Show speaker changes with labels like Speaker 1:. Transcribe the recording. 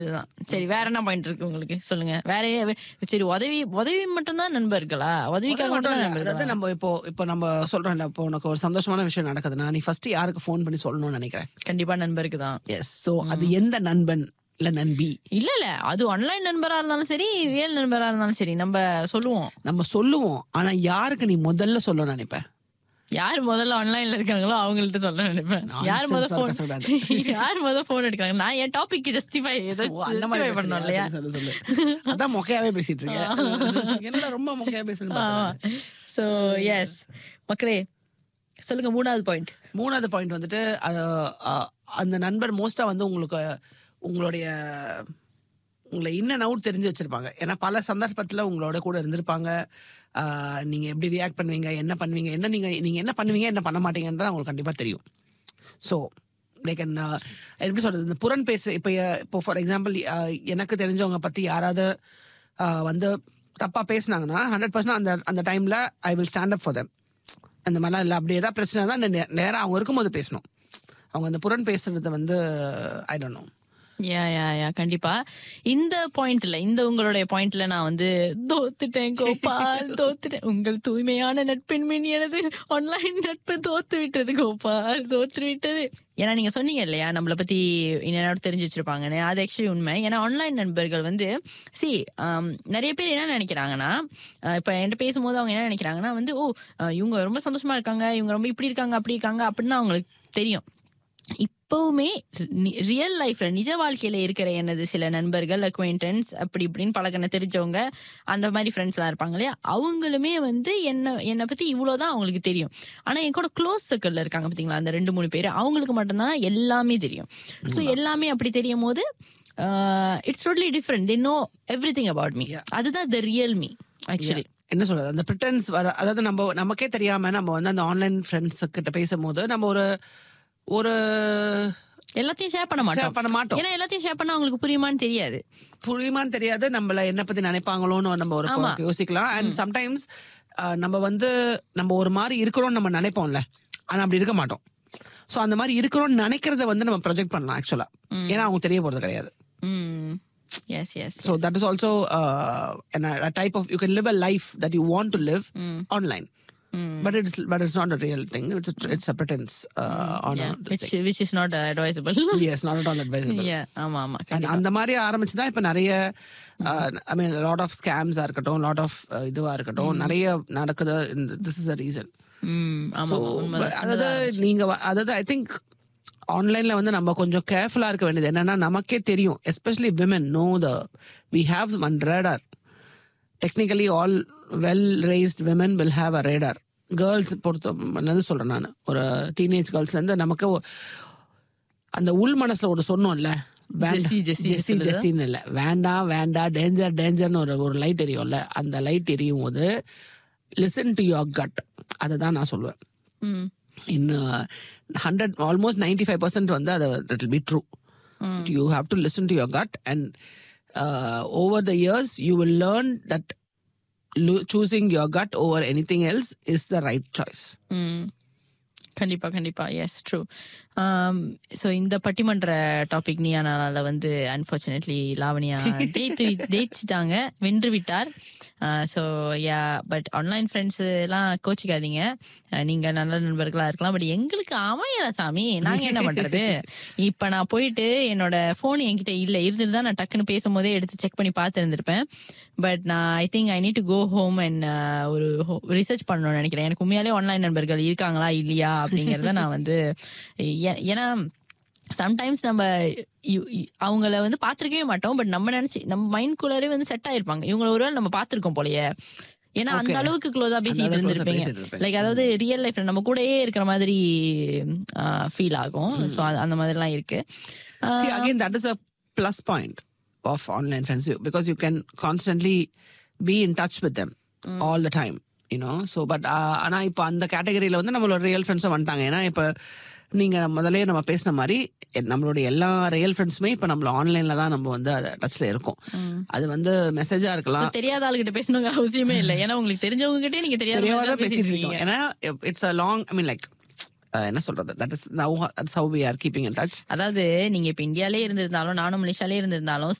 Speaker 1: இதுதான் சரி வேற என்ன பாயிண்ட் இருக்கு உங்களுக்கு சொல்லுங்க வேற ஏ- சரி உதவி உதவி மட்டும்தான் நண்பர்களா உதவிக்காக
Speaker 2: மட்டும்
Speaker 1: மட்டும்
Speaker 2: இல்ல.
Speaker 1: நண்பர்களா
Speaker 2: அதாவது நம்ம இப்போ இப்போ நம்ம சொல்றோம்ல இப்போ உனக்கு ஒரு சந்தோஷமான விஷயம் நடக்குதுன்னா நீ ஃபர்ஸ்ட் யாருக்கு ஃபோன் பண்ணி சொல்லணும்னு நினைக்கிறேன்
Speaker 1: கண்டிப்பா நண்பருக்கு தான்
Speaker 2: எஸ் சோ அது எந்த நண்பன் இல்ல நண்பி
Speaker 1: இல்ல இல்ல அது ஆன்லைன் நண்பரா இருந்தாலும் சரி ரியல் நண்பரா இருந்தாலும் சரி நம்ம சொல்லுவோம்
Speaker 2: நம்ம சொல்லுவோம் ஆனா யாருக்கு நீ முதல்ல சொல்லணும்னு நினைப்ப
Speaker 1: யார் முதல்ல ஆன்லைன்ல இருக்காங்களோ அவங்கள்ட்ட சொல்ல நினைப்பேன் யார்
Speaker 2: Nonsense
Speaker 1: முதல்
Speaker 2: வர
Speaker 1: போன்
Speaker 2: கஷ்டப்படாது.
Speaker 1: யார் முதல் போன் எடுக்கிறாங்க நான் என் டாபிக் ஜஸ்டிஃபை
Speaker 2: ஓ, அந்த மாதிரி
Speaker 1: ஜஸ்டிஃபை பண்ணணும் இல்லையா
Speaker 2: பேசுறியா? சொல்லு, சொல்லு. அதான் மொக்கையாவே பேசிட்டு இருக்கேன் என்ன ரொம்ப மொக்கையா பேசுறேன்
Speaker 1: ஸோ எஸ் மக்களே சொல்லுங்க மூணாவது பாயிண்ட்
Speaker 2: மூணாவது பாயிண்ட் வந்துட்டு அது, அஹ், அந்த நண்பர் மோஸ்டா வந்து உங்களுக்கு உங்களுடைய உங்களை இன் அண்ட் அவுட் தெரிஞ்சு வச்சிருப்பாங்க ஏன்னா பல சந்தர்ப்பத்துல உங்களோட கூட இருந்திருப்பாங்க அஹ், நீங்க எப்படி ரியாக்ட் பண்ணுவீங்க என்ன பண்ணுவீங்க என்ன நீங்க நீங்க என்ன பண்ணுவீங்க என்ன பண்ண மாட்டீங்கன்றது அவங்களுக்கு கண்டிப்பா தெரியும் ஸோ they can uh, எப்படி சொல்றது இந்த புறன் பேச இப்போ இப்போ ஃபார் எக்ஸாம்பிள் எனக்கு தெரிஞ்சவங்க பத்தி யாராவது uh, வந்து தப்பா பேசுனாங்கன்னா ஹண்ட்ரட் பர்சன்ட் அந்த அந்த டைம்ல I will stand up for them அந்த மாதிரிலாம் இல்லை அப்படி ஏதாவது பிரச்சனை தான் நேராக அவங்க இருக்கும்போது பேசணும் அவங்க அந்த புறன் பேசுறது வந்து ஐ டோன்ட் நோ
Speaker 1: யா யா யா கண்டிப்பா இந்த பாயிண்ட்ல இந்த உங்களுடைய பாயிண்ட்ல நான் வந்து தோத்துட்டேன் கோபால் தோத்துட்டேன் உங்கள் தூய்மையான நட்பின் மீன் எனது ஆன்லைன் நட்பு தோத்து விட்டது கோபால் தோத்து விட்டது ஏன்னா நீங்க சொன்னீங்க இல்லையா நம்மளை பத்தி என்னோட தெரிஞ்சு வச்சிருப்பாங்கன்னு அது ஆக்சுவலி உண்மை ஏன்னா ஆன்லைன் நண்பர்கள் வந்து சி நிறைய பேர் என்ன நினைக்கிறாங்கன்னா அஹ், இப்ப என்கிட்ட பேசும்போது அவங்க என்ன நினைக்கிறாங்கன்னா வந்து ஓ அஹ், இவங்க ரொம்ப சந்தோஷமா இருக்காங்க இவங்க ரொம்ப இப்படி இருக்காங்க அப்படி இருக்காங்க அப்படின்னு தான் அவங்களுக்கு தெரியும் இப்பவுமே ரியல் லைஃப்ல நிஜ வாழ்க்கையில இருக்கிற எனது சில நண்பர்கள் அக்வைண்டன்ஸ் அப்படி இப்படின்னு பழகின தெரிஞ்சவங்க அந்த மாதிரி ஃப்ரெண்ட்ஸ்லாம் இருப்பாங்க இல்லையா அவங்களுமே வந்து என்ன என்னை பத்தி இவ்வளவுதான் அவங்களுக்கு தெரியும் ஆனா என் கூட க்ளோஸ் சர்க்கிள்ல இருக்காங்க பாத்தீங்களா அந்த ரெண்டு மூணு பேர் அவங்களுக்கு மட்டும்தான் எல்லாமே தெரியும் ஸோ எல்லாமே அப்படி தெரியும் போது it's totally different they know everything about me அதுதான் த ரியல் மீ ஆக்சுவலி
Speaker 2: என்ன சொல்றது அந்த ப்ரிட்டன்ஸ் வர அதாவது நம்ம நமக்கே தெரியாம நம்ம வந்து அந்த ஆன்லைன் ஃப்ரெண்ட்ஸ் கிட்ட பேசும்போது நம்ம ஒரு ஒரு
Speaker 1: எல்லாத்தையும் ஷேர் பண்ண மாட்டோம்
Speaker 2: share பண்ண மாட்டோம்
Speaker 1: ஏன்னா எல்லாத்தையும் ஷேர் பண்ணா அவங்களுக்கு புரியுமான்னு தெரியாது
Speaker 2: புரியுமான்னு தெரியாது நம்மள என்ன பத்தி நினைப்பாங்களோன்னு நம்ம ஒரு
Speaker 1: ஆமா.
Speaker 2: யோசிக்கலாம் அண்ட் சம்டைம்ஸ் நம்ம வந்து நம்ம ஒரு மாதிரி இருக்கிறோம்னு நம்ம நினைப்போம்ல ஆனா அப்படி இருக்க மாட்டோம் ஸோ அந்த மாதிரி இருக்கிறோம்னு நினைக்கிறத வந்து நம்ம ப்ரொஜெக்ட் பண்ணலாம் ஆக்சுவலா ஏன்னா அவங்க தெரிய போறது கிடையாது
Speaker 1: ம் yes yes
Speaker 2: So that is also uh, an, a type of you can live a life that you want to live online, but it's but it's not a real thing. It's a it's a pretense uh, on
Speaker 1: yeah
Speaker 2: a, this
Speaker 1: which
Speaker 2: thing.
Speaker 1: which is not advisable
Speaker 2: Yes, not at all advisable.
Speaker 1: yeah ஆமா ஆமா
Speaker 2: And அந்த மாதிரி ஆரம்பிச்சு தான் இப்போ நிறைய ஐ mean lot of ஸ்கேம்ஸாக இருக்கட்டும் lot of இதுவாக இருக்கட்டும் நிறைய நடக்குது திஸ் இஸ் அ ரீசன்
Speaker 1: ம் ஆமா ஆமா, உண்மைதான்
Speaker 2: அதாவது நீங்க வ- அதாவது ஐ திங்க் ஆன்லைன்ல வந்து நம்ம கொஞ்சம் கேர்ஃபுல்லா இருக்க வேண்டியது என்னன்னா நமக்கே தெரியும் especially women no the we have one radar technically all well rest women will have a radar girls பொறுத்த என்னது சொல்றேன் நான் ஒரு டீனேஜ் கேர்ள்ஸ்ல இருந்து நமக்கு ஒ- அந்த உள் மனசுல ஒரு சொன்னோம்ல
Speaker 1: ஜெஸ்ஸி, ஜெஸ்ஸி
Speaker 2: ஜெஸ்ஸி
Speaker 1: சொல்லுதா?
Speaker 2: ஜெஸ்ஸின்னு இல்லை வேண்டாம் வேண்டாம் டேஞ்சர் டேஞ்சர்னு ஒரு ஒரு லைட் எரியும்ல அந்த லைட் எரியும் போது லிசன் டு யுவர் கட் அதை தான் நான் சொல்லுவேன்
Speaker 1: ம்
Speaker 2: in uh, 100 almost 95% வந்து அது that will be true you have to listen to your gut and uh, over the years you will learn that lo- choosing your gut over anything else is the right choice
Speaker 1: ம் கண்டிப்பா கண்டிப்பா yes true so இந்த பட்டிமன்ற topic நீயானால வந்து unfortunately Lavanya ஜெயித்து we- ஜெயிச்சிட்டாங்க வென்று விட்டார் so yeah but online friends எல்லாம் கோச்சிக்காதீங்க அஹ், நீங்க நல்ல நண்பர்களா இருக்கலாம் பட் எங்களுக்கு அமையல சாமி நாங்க என்ன பண்றது இப்ப நான் போயிட்டு என்னோட ஃபோன் என்கிட்ட இல்ல இருந்திருந்தா நான் டக்குன்னு பேசும்போதே எடுத்து செக் பண்ணி பார்த்து இருந்திருப்பேன் பட் நான் I think I need to go home and ஒரு ரிசர்ச் பண்ணணும்னு நினைக்கிறேன் எனக்கு உண்மையாலே ஆன்லைன் நண்பர்கள் இருக்காங்களா இல்லையா அப்படிங்கறத நான் வந்து ஏ- ஏன்னா சம்டைம்ஸ் நம்ம இ- இ- அவங்கள வந்து பார்த்திருக்கவே மாட்டோம் பட் நம்ம நினைச்சு நம்ம மைண்ட்குள்ளரே வந்து செட் ஆயிருப்பாங்க இவங்கள ஒருவேளை நம்ம பார்த்திருக்கோம் போலயே ஏன்னா அந்த
Speaker 2: Okay.
Speaker 1: அளவுக்கு க்ளோஸா பேசிட்டு
Speaker 2: அளவுக்கு close ஆ
Speaker 1: இருந்திருப்பீங்க
Speaker 2: பேசிட்டு இருப்பேன்.
Speaker 1: லைக் அதாவது ரியல் லைஃப்ல நம்ம கூடயே இருக்கிற மாதிரி ஃபீல் ஆகும் ஸோ அந்த மாதிரிலாம் இருக்கு
Speaker 2: see again that is a plus point of online friends you- because you can constantly be in touch with them all the time you know so but uh, ஆனா இப்போ அந்த கேட்டகரியில வந்து நம்மளோட ரியல் ஃப்ரெண்ட்ஸும் வந்துட்டாங்க ஏன்னா இப்போ நீங்க முதல்லயே நம்ம பேசின மாதிரி எ- நம்மளோட எல்லா ரியல் ஃப்ரெண்ட்ஸுமே இப்போ நம்மள ஆன்லைன்ல தான் நம்ம வந்து அது டச்ல இருக்கோம் அது வந்து மெசேஜா
Speaker 1: So,
Speaker 2: இருக்கலாம்
Speaker 1: தெரியாத ஆளுகிட்ட பேசணுங்கிற அவசியமே இல்லை ஏன்னா உங்களுக்கு தெரிஞ்சவங்க கிட்டே நீங்க தெரியாத மாதிரி
Speaker 2: தெரியாத
Speaker 1: தான்
Speaker 2: பேசிட்டு
Speaker 1: பேசிட்டு
Speaker 2: இருக்கோம்
Speaker 1: இருக்கீங்க
Speaker 2: ஏன்னா it's a long I mean like uh, என்ன சொல்றது that is now that's how we are keeping in touch
Speaker 1: அதாவது நீங்க இப்ப இந்தியாலே இருந்திருந்தாலும் நானும் மலேசியாலே இருந்திருந்தாலும்